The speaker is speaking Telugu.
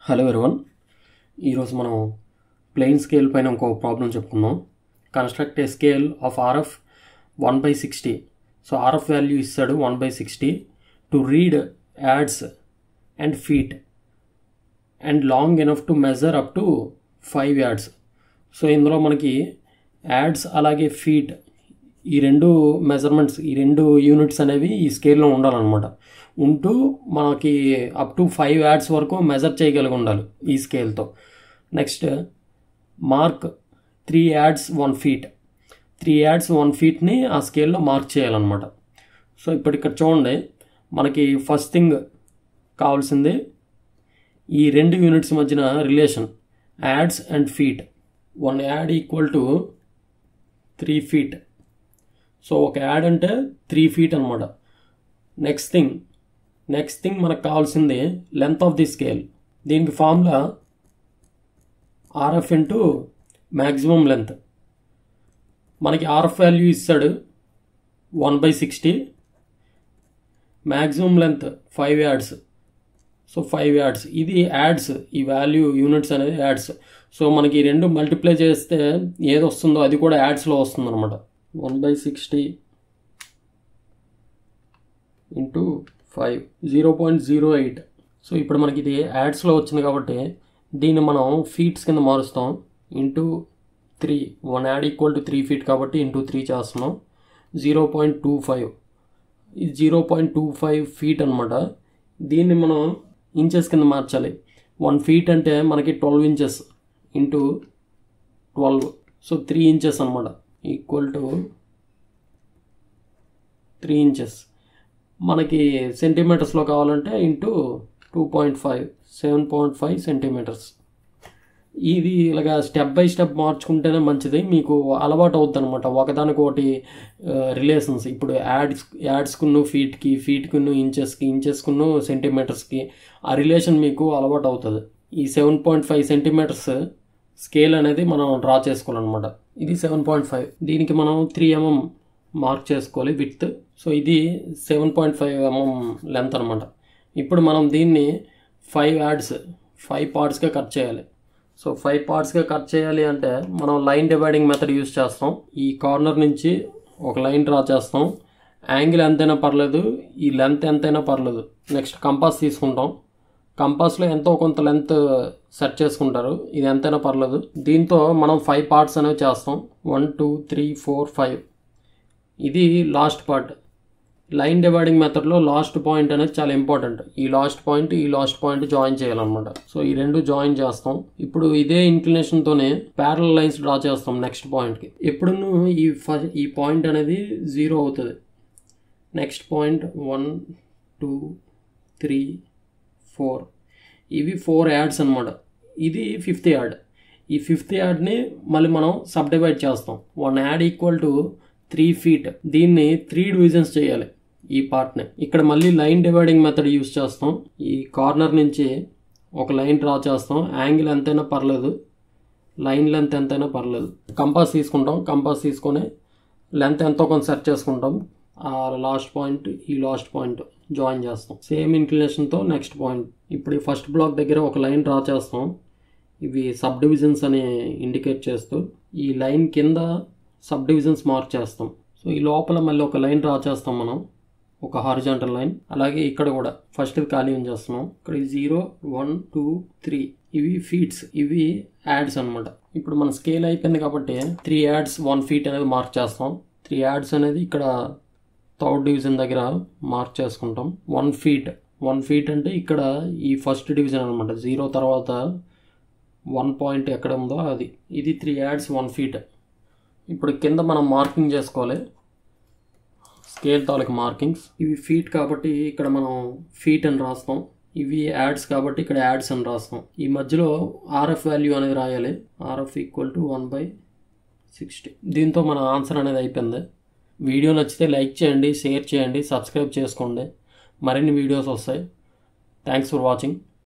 హలో ఎవరివన్ ఈరోజు మనం ప్లెయిన్ స్కేల్ పైన ఇంకో ప్రాబ్లం చెప్పుకుందాం construct a scale of RF one by sixty so RF value ఇస్తాడు one by sixty to read yards and feet and long enough to measure up to five yards so ఇందులో మనకి యాడ్స్ అలాగే ఫీట్ ఈ రెండు మెజర్మెంట్స్ ఈ రెండు యూనిట్స్ అనేవి ఈ స్కేల్లో ఉండాలన్నమాట ఉంటూ మనకి అప్ టు ఫైవ్ యాడ్స్ వరకు మెజర్ చేయగలిగి ఉండాలి ఈ స్కేల్తో next mark three yards one feet three yards వన్ ఫీట్ని ఆ స్కేల్లో మార్క్ చేయాలన్నమాట సో ఇప్పుడు ఇక్కడ చూడండి మనకి ఫస్ట్ థింగ్ కావాల్సింది ఈ రెండు యూనిట్స్ మధ్యన relation yards and feet one yard equal to three feet so ఒక యాడ్ అంటే త్రీ ఫీట్ అనమాట నెక్స్ట్ థింగ్ నెక్స్ట్ థింగ్ మనకు కావాల్సింది లెంత్ ఆఫ్ ది స్కేల్ దీనికి formula RF into maximum length మనకి ఆర్ఎఫ్ వాల్యూ ఇస్తాడు one by sixty maximum length five yards so five yards ఇది యాడ్స్ ఈ వాల్యూ యూనిట్స్ అనేది యాడ్స్ సో మనకి ఈ రెండు మల్టిప్లై చేస్తే ఏది వస్తుందో అది కూడా యాడ్స్లో వస్తుంది అనమాట one by sixty into five zero point zero eight so ఇప్పుడు మనకి ఇది యాడ్స్లో వచ్చింది కాబట్టి దీన్ని మనం ఫీట్స్ కింద మారుస్తాం into three one yard equal to three feet కాబట్టి ఇంటూ త్రీ చేస్తున్నాం జీరో పాయింట్ టూ ఫైవ్ ఇది zero point two five feet అనమాట దీన్ని మనం ఇంచెస్ కింద మార్చాలి వన్ ఫీట్ అంటే మనకి twelve inches into twelve so three inches అనమాట ఈక్వల్ టు త్రీ ఇంచెస్ మనకి సెంటీమీటర్స్లో కావాలంటే into two point five seven point five centimetres ఇది ఇలాగా స్టెప్ బై స్టెప్ మార్చుకుంటేనే మంచిది మీకు అలవాటు అవుతుంది అనమాట ఒకదానికి ఒకటి రిలేషన్స్ ఇప్పుడు యాడ్స్ యాడ్స్కును ఫీట్కి ఫీట్కును ఇంచెస్కి ఇంచెస్కును సెంటీమీటర్స్కి ఆ రిలేషన్ మీకు అలవాటు అవుతుంది ఈ seven point five centimetres scale అనేది మనం డ్రా చేసుకోవాలన్నమాట ఇది సెవెన్ పాయింట్ ఫైవ్ దీనికి మనం త్రీ ఎంఎం మార్క్ చేసుకోవాలి విత్ సో ఇది seven point five mm length అనమాట ఇప్పుడు మనం దీన్ని ఫైవ్ యాడ్స్ ఫైవ్ పార్ట్స్గా కట్ చేయాలి సో ఫైవ్ పార్ట్స్గా కట్ చేయాలి అంటే మనం లైన్ డివైడింగ్ మెథడ్ యూస్ చేస్తాం ఈ కార్నర్ నుంచి ఒక లైన్ డ్రా చేస్తాం యాంగిల్ ఎంతైనా పర్లేదు ఈ లెంత్ ఎంతైనా పర్లేదు నెక్స్ట్ కంపాస్ తీసుకుంటాం కంపాస్లో ఎంతో కొంత లెంత్ సెట్ చేసుకుంటారు ఇది ఎంతైనా పర్లేదు దీంతో మనం ఫైవ్ పార్ట్స్ అనేవి చేస్తాం one two three four five ఇది లాస్ట్ పార్ట్ లైన్ డివైడింగ్ మెథడ్లో లాస్ట్ పాయింట్ అనేది చాలా ఇంపార్టెంట్ ఈ లాస్ట్ పాయింట్ ఈ లాస్ట్ పాయింట్ జాయిన్ చేయాలన్నమాట సో ఈ రెండు జాయిన్ చేస్తాం ఇప్పుడు ఇదే ఇంక్లినేషన్తోనే ప్యారల్ లైన్స్ డ్రా చేస్తాం నెక్స్ట్ పాయింట్కి ఎప్పుడు ఈ ఫస్ట్ ఈ పాయింట్ అనేది జీరో అవుతుంది next point one two three four ఇవి ఫోర్ యాడ్స్ అనమాట ఇది ఫిఫ్త్ యాడ్ ఈ ఫిఫ్త్ యాడ్ని మళ్ళీ మనం సబ్ డివైడ్ చేస్తాం one yard equal to three feet దీన్ని త్రీ డివిజన్స్ చేయాలి ఈ పార్ట్ని ఇక్కడ మళ్ళీ లైన్ డివైడింగ్ మెథడ్ యూస్ చేస్తాం ఈ కార్నర్ నుంచి ఒక లైన్ డ్రా చేస్తాం యాంగిల్ ఎంతైనా పర్లేదు లైన్ లెంత్ ఎంతైనా పర్లేదు కంపాస్ తీసుకుంటాం కంపాస్ తీసుకొని లెంత్ ఎంతో కొంత సెట్ చేసుకుంటాం ఆ లాస్ట్ పాయింట్ ఈ లాస్ట్ పాయింట్ జాయిన్ చేస్తాం సేమ్ ఇంక్లినేషన్తో నెక్స్ట్ పాయింట్ ఇప్పుడు ఈ ఫస్ట్ బ్లాక్ దగ్గర ఒక లైన్ డ్రా చేస్తాం ఇవి సబ్ డివిజన్స్ అని ఇండికేట్ చేస్తూ ఈ లైన్ కింద సబ్ డివిజన్స్ మార్క్ చేస్తాం సో ఈ లోపల మళ్ళీ ఒక లైన్ డ్రా చేస్తాం మనం ఒక హారిజాంటల్ లైన్ అలాగే ఇక్కడ కూడా ఫస్ట్ ఖాళీ చేస్తున్నాం ఇక్కడ జీరో వన్ టూ త్రీ ఇవి ఫీట్స్ ఇవి యాడ్స్ అనమాట ఇప్పుడు మన స్కేల్ అయిపోయింది కాబట్టి త్రీ యాడ్స్ వన్ ఫీట్ అనేది మార్క్ చేస్తాం త్రీ యాడ్స్ అనేది ఇక్కడ థర్డ్ డివిజన్ దగ్గర మార్క్ చేసుకుంటాం వన్ ఫీట్ వన్ ఫీట్ అంటే ఇక్కడ ఈ ఫస్ట్ డివిజన్ అనమాట జీరో తర్వాత వన్ పాయింట్ ఎక్కడ ఉందో అది ఇది త్రీ యాడ్స్ వన్ ఫీట్ ఇప్పుడు కింద మనం మార్కింగ్ చేసుకోవాలి స్కేల్ తాలూకు మార్కింగ్స్ ఇవి ఫీట్ కాబట్టి ఇక్కడ మనం ఫీట్ అని రాస్తాం ఇవి యాడ్స్ కాబట్టి ఇక్కడ యాడ్స్ అని రాస్తాం ఈ మధ్యలో ఆర్ఎఫ్ వాల్యూ అనేది రాయాలి RF equal to one by sixty దీంతో మన ఆన్సర్ అనేది అయిపోయింది వీడియో నచ్చితే లైక్ చేయండి షేర్ చేయండి సబ్స్క్రైబ్ చేసుకోండి మరిన్ని వీడియోస్ వస్తాయి థ్యాంక్స్ ఫర్ వాచింగ్